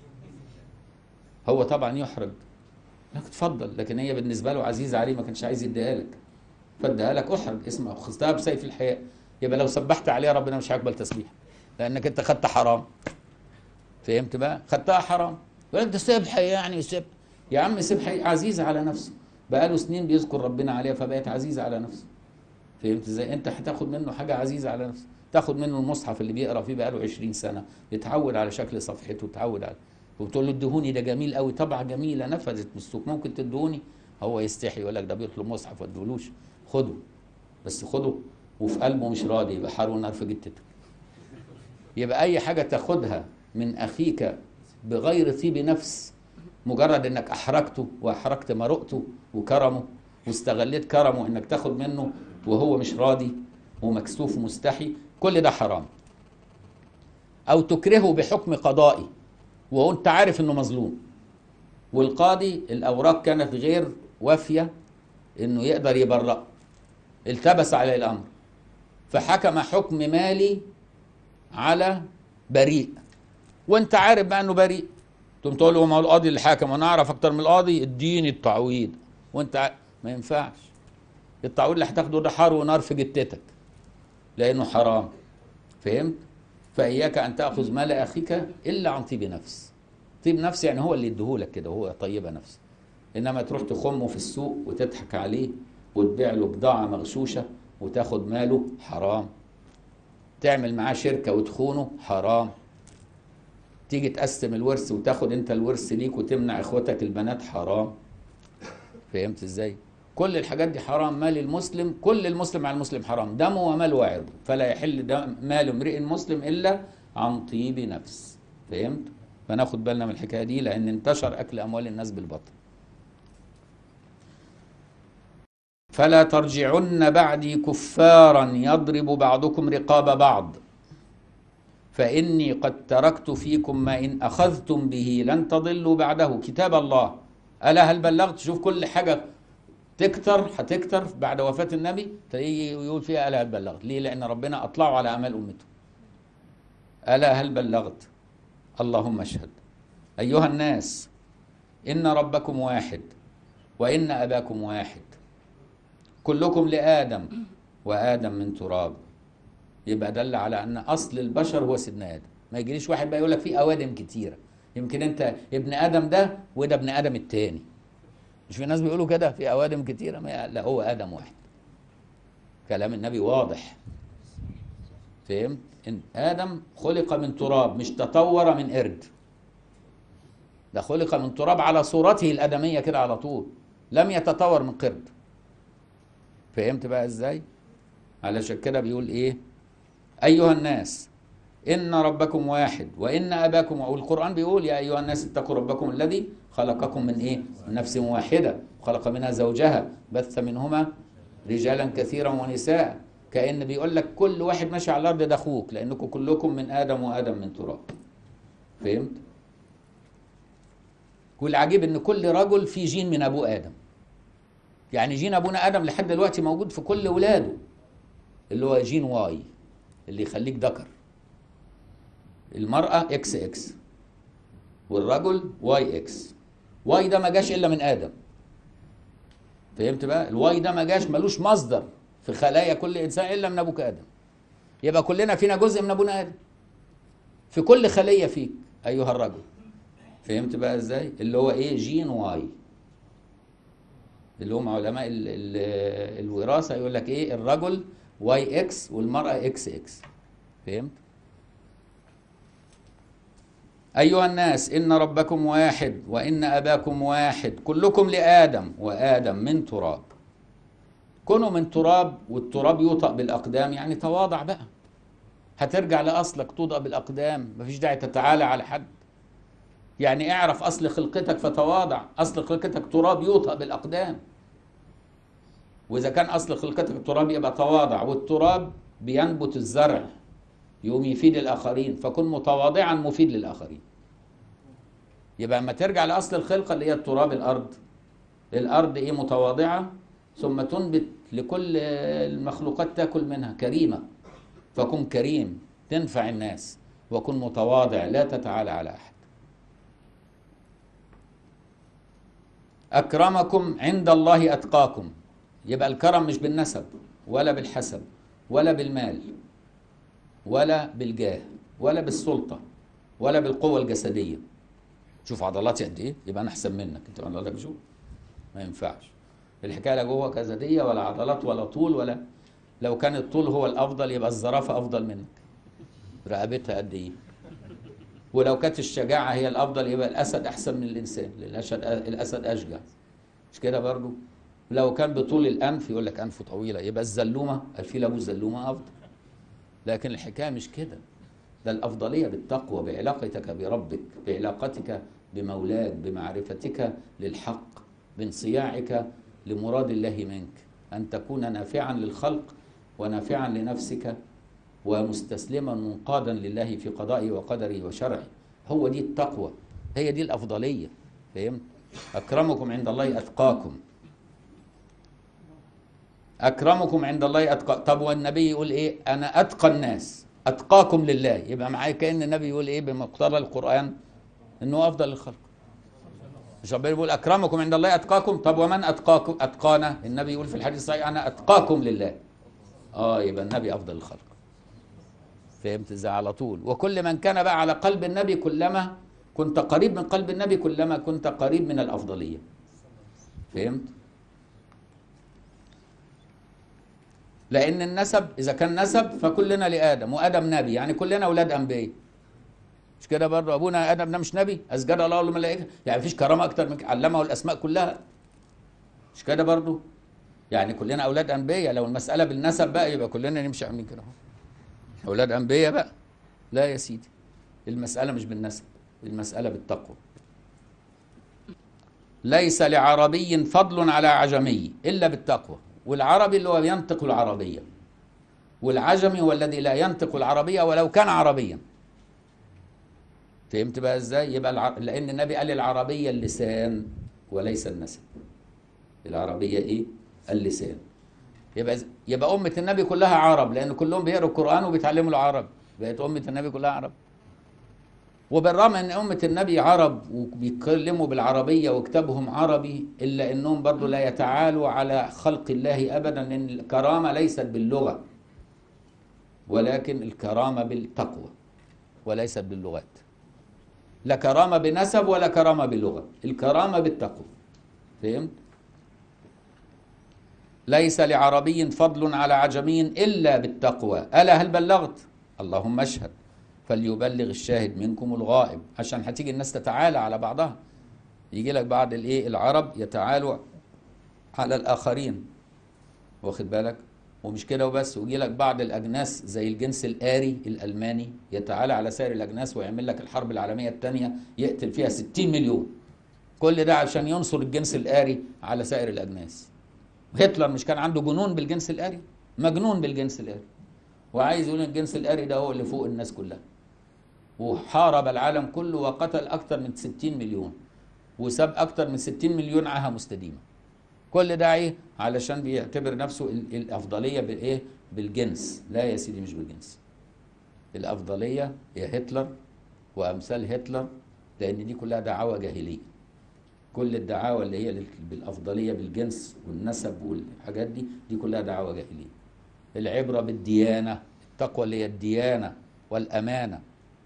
هو طبعا يحرج لك اتفضل لكن هي بالنسبة له عزيزة عليه ما كانش عايز يديها لك فاديها لك احرج اسمع خذتها بسيف الحياء يبقى لو سبحت عليها ربنا مش هيقبل تسبيح لأنك أنت خدت حرام فهمت بقى؟ خدتها حرام يقول لك ده سبحه يعني سب يا عم سبحه عزيزه على نفسه بقاله سنين بيذكر ربنا عليها فبقت عزيزه على نفسه فهمت ازاي؟ انت هتاخد منه حاجه عزيزه على نفسه تاخد منه المصحف اللي بيقرا فيه بقاله 20 سنه يتعود على شكل صفحته يتعود على وبتقول له ادهوني ده جميل قوي طبعه جميله نفذت من السوق ممكن تدهوني هو يستحي يقول لك ده بيطلب مصحف ما ادهولوش خده بس خده وفي قلبه مش راضي يبقى حار ونار في جتته يبقى اي حاجه تاخدها من اخيك بغير طيب نفس مجرد انك احرجته واحرجت مرؤته وكرمه واستغليت كرمه انك تاخد منه وهو مش راضي ومكسوف ومستحي كل ده حرام او تكرهه بحكم قضائي وانت عارف انه مظلوم والقاضي الاوراق كانت غير وافيه انه يقدر يبرأ التبس عليه الامر فحكم حكم مالي على بريء وانت عارف بقى انه بريء تقوم تقول له ما هو القاضي اللي حاكم وانا اعرف اكتر من القاضي اديني التعويض وانت ع... ما ينفعش التعويض اللي هتاخده ده حار ونار في جتتك لانه حرام فهمت فاياك ان تاخذ مال اخيك الا عن طيب نفس طيب نفس يعني هو اللي يديهولك كده وهو طيبه نفس انما تروح تخمه في السوق وتضحك عليه وتبيع له بضاعه مغشوشه وتاخد ماله حرام تعمل معاه شركه وتخونه حرام تيجي تقسم الورث وتاخد انت الورث ليك وتمنع اخواتك البنات حرام فهمت ازاي كل الحاجات دي حرام مال المسلم كل المسلم على المسلم حرام دمه وماله وعرضه فلا يحل دم مال امرئ مسلم الا عن طيب نفس فهمت فناخد بالنا من الحكايه دي لان انتشر اكل اموال الناس بالبطل فلا ترجعن بعدي كفارا يضرب بعضكم رقاب بعض فإني قد تركت فيكم ما إن أخذتم به لن تضلوا بعده كتاب الله ألا هل بلغت شوف كل حاجة تكتر هتكتر بعد وفاة النبي تيجي يقول فيها ألا هل بلغت ليه لأن ربنا أطلعوا على أعمال أمته ألا هل بلغت اللهم اشهد أيها الناس إن ربكم واحد وإن أباكم واحد كلكم لآدم وآدم من تراب يبقى دل على ان اصل البشر هو سيدنا ادم ما يجيليش واحد بقى يقول لك في اوادم كتيره يمكن انت ابن ادم ده وده ابن ادم التاني مش في ناس بيقولوا كده في اوادم كتيره ما لا هو ادم واحد كلام النبي واضح فهمت ان ادم خلق من تراب مش تطور من قرد ده خلق من تراب على صورته الادميه كده على طول لم يتطور من قرد فهمت بقى ازاي علشان كده بيقول ايه ايها الناس ان ربكم واحد وان اباكم والقران بيقول يا ايها الناس اتقوا ربكم الذي خلقكم من ايه من نفس واحده خلق منها زوجها بث منهما رجالا كثيرا ونساء كأن بيقول لك كل واحد ماشي على الأرض ده أخوك لأنكم كلكم من آدم وآدم من تراب فهمت؟ والعجيب إن كل رجل فيه جين من أبوه آدم يعني جين أبونا آدم لحد دلوقتي موجود في كل ولاده اللي هو جين واي اللي يخليك ذكر المرأة اكس اكس والرجل واي اكس واي ده ما جاش إلا من آدم فهمت بقى الواي ده ما جاش ملوش مصدر في خلايا كل انسان الا من ابوك ادم يبقى كلنا فينا جزء من ابونا ادم في كل خليه فيك ايها الرجل فهمت بقى ازاي اللي هو ايه جين واي اللي هم علماء ال ال الوراثه يقول لك ايه الرجل واي اكس والمراه اكس اكس فهمت أيها الناس إن ربكم واحد وإن أباكم واحد كلكم لآدم وآدم من تراب كونوا من تراب والتراب يوطأ بالأقدام يعني تواضع بقى هترجع لأصلك توضأ بالأقدام مفيش داعي تتعالى على حد يعني اعرف أصل خلقتك فتواضع أصل خلقتك تراب يوطأ بالأقدام وإذا كان أصل خلقتك تراب يبقى تواضع والتراب بينبت الزرع يقوم يفيد الآخرين فكن متواضعا مفيد للآخرين يبقى اما ترجع لأصل الخلقة اللي هي التراب الأرض الأرض إيه متواضعة ثم تنبت لكل المخلوقات تاكل منها كريمة فكن كريم تنفع الناس وكن متواضع لا تتعالى على أحد أكرمكم عند الله أتقاكم يبقى الكرم مش بالنسب ولا بالحسب ولا بالمال ولا بالجاه ولا بالسلطة ولا بالقوة الجسدية شوف عضلاتي قد ايه يبقى انا احسن منك انت عضلاتك شوف ما ينفعش الحكايه لا جوه جسديه ولا عضلات ولا طول ولا لو كان الطول هو الافضل يبقى الزرافه افضل منك رقبتها قد ايه ولو كانت الشجاعه هي الافضل يبقى الاسد احسن من الانسان الاسد الاسد اشجع مش كده برضو لو كان بطول الانف يقول لك انفه طويله يبقى الزلومه الفيل ابو الزلومه افضل لكن الحكايه مش كده ده الافضليه بالتقوى بعلاقتك بربك بعلاقتك بمولاك بمعرفتك للحق بانصياعك لمراد الله منك ان تكون نافعا للخلق ونافعا لنفسك ومستسلما منقادا لله في قضائه وقدره وشرعه هو دي التقوى هي دي الافضليه فهمت اكرمكم عند الله اتقاكم اكرمكم عند الله اتقى طب والنبي يقول ايه انا اتقى الناس اتقاكم لله يبقى معايا كان النبي يقول ايه بمقتضى القران انه افضل الخلق مش ربنا بيقول اكرمكم عند الله اتقاكم طب ومن اتقاكم اتقانا النبي يقول في الحديث الصحيح انا اتقاكم لله اه يبقى النبي افضل الخلق فهمت ازاي على طول وكل من كان بقى على قلب النبي كلما كنت قريب من قلب النبي كلما كنت قريب من الافضليه فهمت لان النسب اذا كان نسب فكلنا لادم وادم نبي يعني كلنا اولاد انبياء مش كده برضه ابونا ادم ده مش نبي اسجد الله والملائكه يعني مفيش كرامه اكتر من علمه الاسماء كلها مش كده برضه يعني كلنا اولاد انبياء لو المساله بالنسب بقى يبقى كلنا نمشي عاملين كده اهو اولاد انبياء بقى لا يا سيدي المساله مش بالنسب المساله بالتقوى ليس لعربي فضل على عجمي الا بالتقوى والعربي اللي هو ينطق العربيه والعجمي هو الذي لا ينطق العربيه ولو كان عربيا فهمت بقى ازاي يبقى الع... لان النبي قال العربيه اللسان وليس النسب العربيه ايه اللسان يبقى يبقى امه النبي كلها عرب لان كلهم بيقروا القران وبيتعلموا العرب بقت امه النبي كلها عرب وبالرغم ان امه النبي عرب وبيتكلموا بالعربيه وكتابهم عربي الا انهم برضو لا يتعالوا على خلق الله ابدا لان الكرامه ليست باللغه ولكن الكرامه بالتقوى وليست باللغات لا كرامه بنسب ولا كرامه بلغه الكرامه بالتقوى فهمت ليس لعربي فضل على عجمي الا بالتقوى الا هل بلغت اللهم اشهد فليبلغ الشاهد منكم الغائب عشان هتيجي الناس تتعالى على بعضها يجي لك بعض الايه العرب يتعالوا على الاخرين واخد بالك ومش كده وبس ويجي لك بعض الاجناس زي الجنس الآري الالماني يتعالى على سائر الاجناس ويعمل لك الحرب العالميه الثانيه يقتل فيها 60 مليون كل ده عشان ينصر الجنس الآري على سائر الاجناس هتلر مش كان عنده جنون بالجنس الآري مجنون بالجنس الآري وعايز يقول الجنس الآري ده هو اللي فوق الناس كلها وحارب العالم كله وقتل اكثر من 60 مليون وساب اكثر من 60 مليون عاهه مستديمه كل ده ايه علشان بيعتبر نفسه ال- الافضليه بالايه بالجنس لا يا سيدي مش بالجنس الافضليه هي هتلر وامثال هتلر لان دي كلها دعاوى جاهليه كل الدعاوى اللي هي لل- بالافضليه بالجنس والنسب والحاجات دي دي كلها دعاوى جاهليه العبره بالديانه التقوى اللي هي الديانه والامانه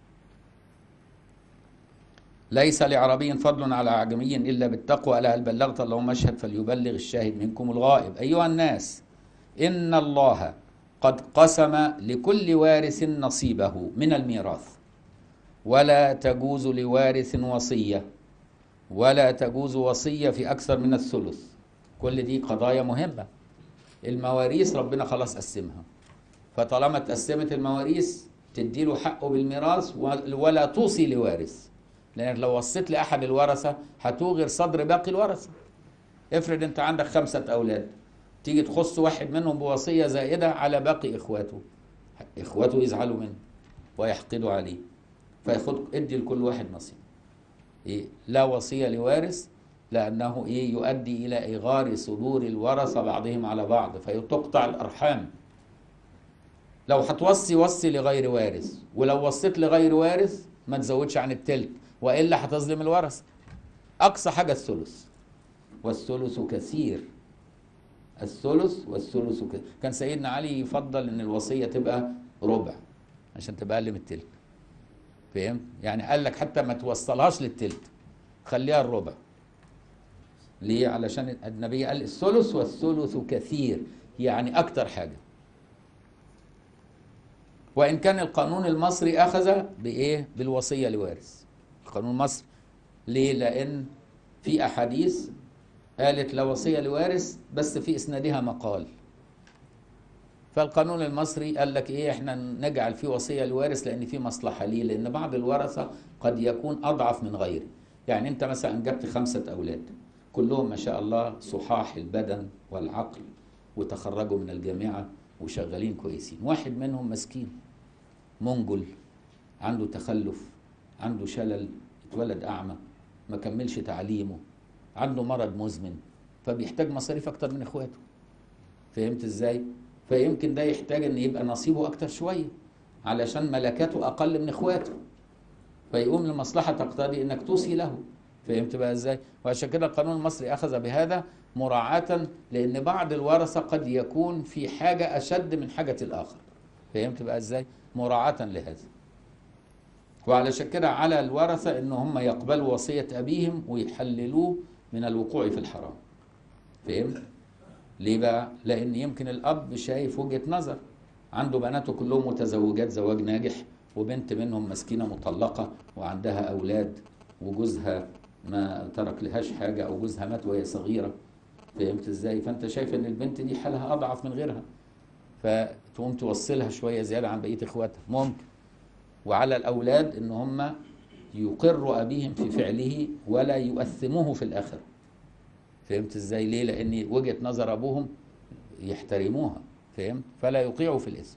ليس لعربي فضل على أعجمي إلا بالتقوى ألا هل بلغت اللهم اشهد فليبلغ الشاهد منكم الغائب أيها الناس إن الله قد قسم لكل وارث نصيبه من الميراث ولا تجوز لوارث وصية ولا تجوز وصية في أكثر من الثلث كل دي قضايا مهمة المواريث ربنا خلاص قسمها فطالما اتقسمت المواريث تديله حقه بالميراث ولا توصي لوارث لانك لو وصيت لاحد الورثه هتوغر صدر باقي الورثه افرض انت عندك خمسه اولاد تيجي تخص واحد منهم بوصيه زائده على باقي اخواته اخواته يزعلوا منه ويحقدوا عليه فياخد ادي لكل واحد نصيب إيه؟ لا وصيه لوارث لانه ايه يؤدي الى اغار صدور الورثه بعضهم على بعض فتقطع الارحام لو هتوصي وصي لغير وارث ولو وصيت لغير وارث ما تزودش عن التلت والا هتظلم الورثه اقصى حاجه الثلث والثلث كثير الثلث والثلث كثير كان سيدنا علي يفضل ان الوصيه تبقى ربع عشان تبقى اقل من التلت فهمت يعني قال لك حتى ما توصلهاش للتلت خليها الربع ليه علشان النبي قال الثلث والثلث كثير يعني اكتر حاجه وان كان القانون المصري اخذ بايه بالوصيه لوارث القانون المصري ليه لان في احاديث قالت لا وصيه لوارث بس في اسنادها مقال فالقانون المصري قال لك ايه احنا نجعل فيه وصيه لوارث لان في مصلحه ليه لان بعض الورثه قد يكون اضعف من غيره يعني انت مثلا جبت خمسه اولاد كلهم ما شاء الله صحاح البدن والعقل وتخرجوا من الجامعه وشغالين كويسين واحد منهم مسكين منجل عنده تخلف عنده شلل اتولد اعمى ما كملش تعليمه عنده مرض مزمن فبيحتاج مصاريف اكتر من اخواته فهمت ازاي فيمكن ده يحتاج ان يبقى نصيبه اكتر شويه علشان ملكاته اقل من اخواته فيقوم المصلحه تقتضي انك توصي له فهمت بقى ازاي وعشان كده القانون المصري اخذ بهذا مراعاه لان بعض الورثه قد يكون في حاجه اشد من حاجه الاخر فهمت بقى ازاي مراعاه لهذا وعلشان كده على الورثه ان هم يقبلوا وصيه ابيهم ويحللوه من الوقوع في الحرام فهمت ليه بقى لان يمكن الاب شايف وجهه نظر عنده بناته كلهم متزوجات زواج ناجح وبنت منهم مسكينه مطلقه وعندها اولاد وجوزها ما ترك لهاش حاجه او جوزها مات وهي صغيره فهمت ازاي فانت شايف ان البنت دي حالها اضعف من غيرها فتقوم توصلها شويه زياده عن بقيه اخواتها ممكن وعلى الاولاد ان هم يقروا ابيهم في فعله ولا يؤثموه في الاخره فهمت ازاي ليه لان وجهه نظر ابوهم يحترموها فهمت فلا يطيعوا في الاثم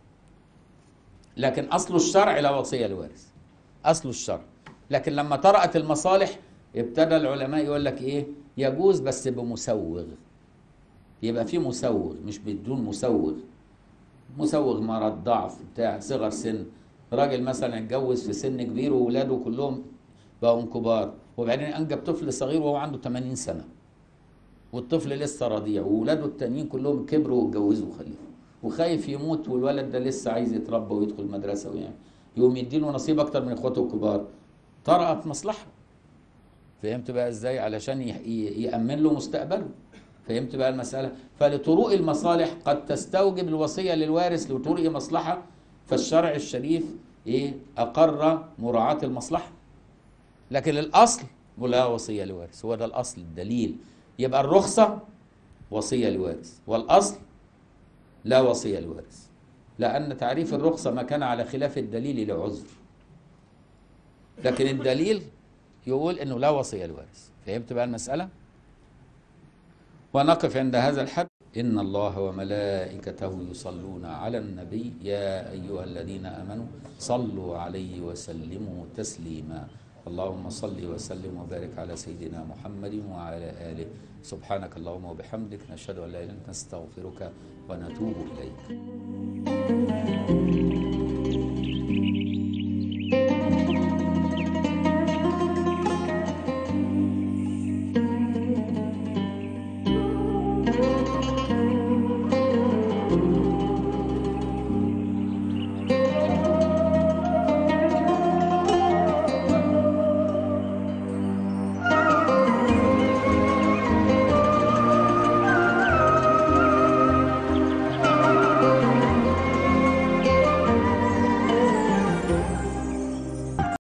لكن اصل الشرع لا وصيه لوارث اصل الشرع لكن لما طرأت المصالح ابتدى العلماء يقول لك ايه يجوز بس بمسوغ يبقى في مسوغ مش بدون مسوغ مسوغ مرض ضعف بتاع صغر سن راجل مثلا اتجوز في سن كبير وولاده كلهم بقوا كبار وبعدين انجب طفل صغير وهو عنده 80 سنه والطفل لسه رضيع وولاده التانيين كلهم كبروا واتجوزوا وخلفوا وخايف يموت والولد ده لسه عايز يتربى ويدخل مدرسه ويعني يقوم يديله نصيب اكتر من اخواته الكبار طرأت مصلحه فهمت بقى ازاي علشان يأمن له مستقبله فهمت بقى المسألة فلطروء المصالح قد تستوجب الوصية للوارث لطروء مصلحة فالشرع الشريف ايه أقر مراعاة المصلحة لكن الأصل لا وصية لوارث هو ده الأصل الدليل يبقى الرخصة وصية لوارث والأصل لا وصي الوارث لأن تعريف الرخصة ما كان على خلاف الدليل لعذر لكن الدليل يقول انه لا وصي الوارث فهمت بقى المسألة ونقف عند هذا الحد إن الله وملائكته يصلون على النبي يا أيها الذين آمنوا صلوا عليه وسلموا تسليما اللهم صل وسلم وبارك على سيدنا محمد وعلى آله سبحانك اللهم وبحمدك نشهد أن لا إله إلا أنت نستغفرك ونتوب إليك